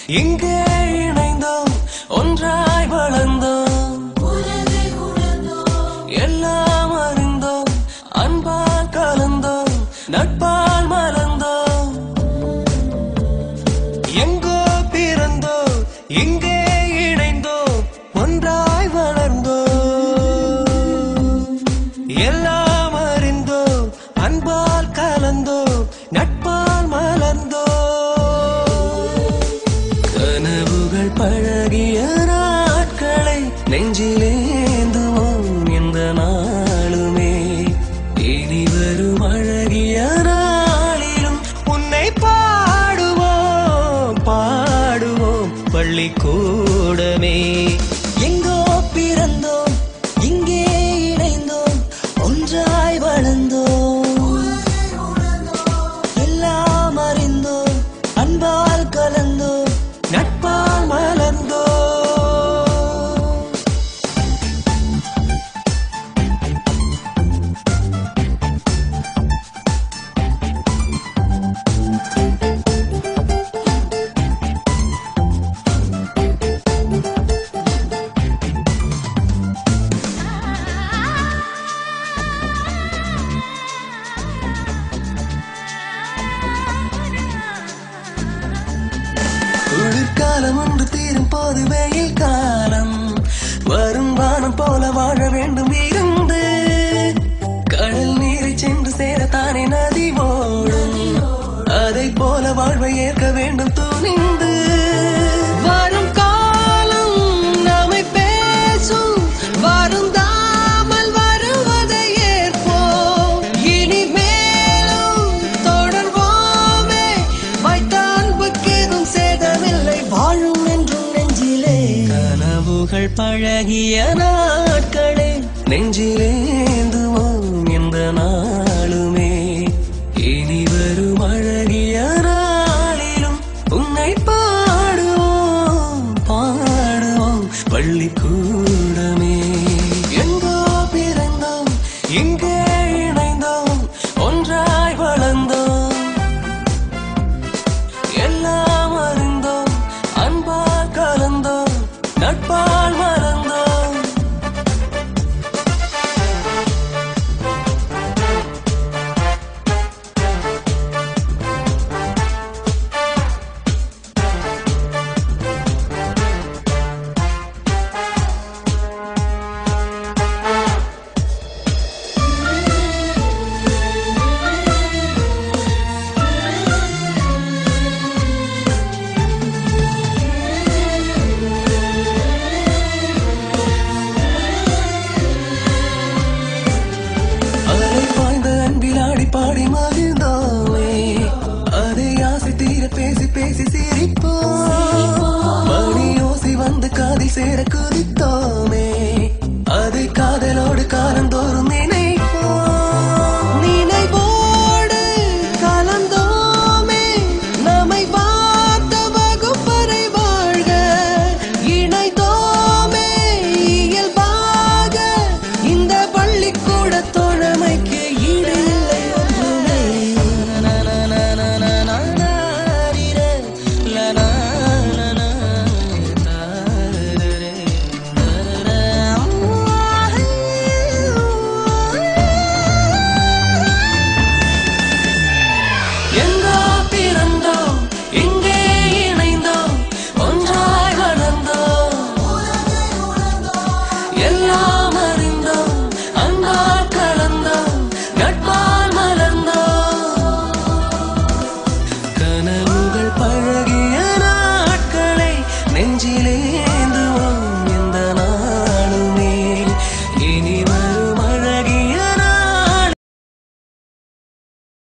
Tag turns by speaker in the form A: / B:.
A: இங்கே இணைந்தோம் ஒன்றாய் வளர்ந்தோம் எல்லாம் அறிந்தோம் அன்பால் கலந்தோம் நட்பால் மலர்ந்தோம் எங்கோ பிறந்தோம் இங்கே இணைந்தோம் ஒன்றாய் வளர்ந்தோம் எல்லாம் அறிந்தோம் அன்பால் கலந்தோம் நட்பால் மலர்ந்தோம் கனவுகள் பழகிய நாட்களை நெஞ்சிலேந்துவோம் எந்த நாளுமே இனி வரும் அழகிய நாளிலும் உன்னை பாடுவோம் பாடுவோம் பள்ளிக்கூடமே எங்கோ பிறந்தோம் இங்கே இணைந்தோம் ஒன்றாய் வளர்ந்தோம் எல்லாம் அறிந்தோம் அன்பால் கலந்தோம் நட்பால் மலர்ந்தோம் குளிர்காலம் ஒன்று தீரும் போது வெயில் காலம் வரும் வானம் போல வாழ வேண்டும் இருந்து கடல் நீரை சென்று சேரத்தானே நதி ஓடும் அதை போல வாழ்வை ஏற்க வேண்டும் துணிந்து வரும் காலம் நம்மை பேசும் வருந்தாமல் வருவதை ஏற்போம் இனிமேலும் தொடர்வோமே வைத்த அன்புக்கேதும் சேதமில்லை வாழும் என்றும் நெஞ்சிலே கனவுகள் பழகிய நாட்களே நெஞ்சிலேந்துவோம் எந்த நாளுமே இனி வரும் அழகிய நாளிலும் உன்னை பாடுவோம் பாடுவோம் பள்ளிக்கூடமே எங்கோ பிறந்தோம் இங்கே இணைந்தோம் ஒன்றாய் வளர்ந்தோம் எல்லாம் அறிந்தோம் அன்பால் கலந்தோம் நட்பால் மறந்தோம் அலை பாய்ந்த அன்பில் ஆடி பாடி மகிழ்ந்தோமே அதை ஆசை தீர பேசி பேசி சிரிப்போம் மணி ஓசி வந்து காதில் சேர குதித்தோமே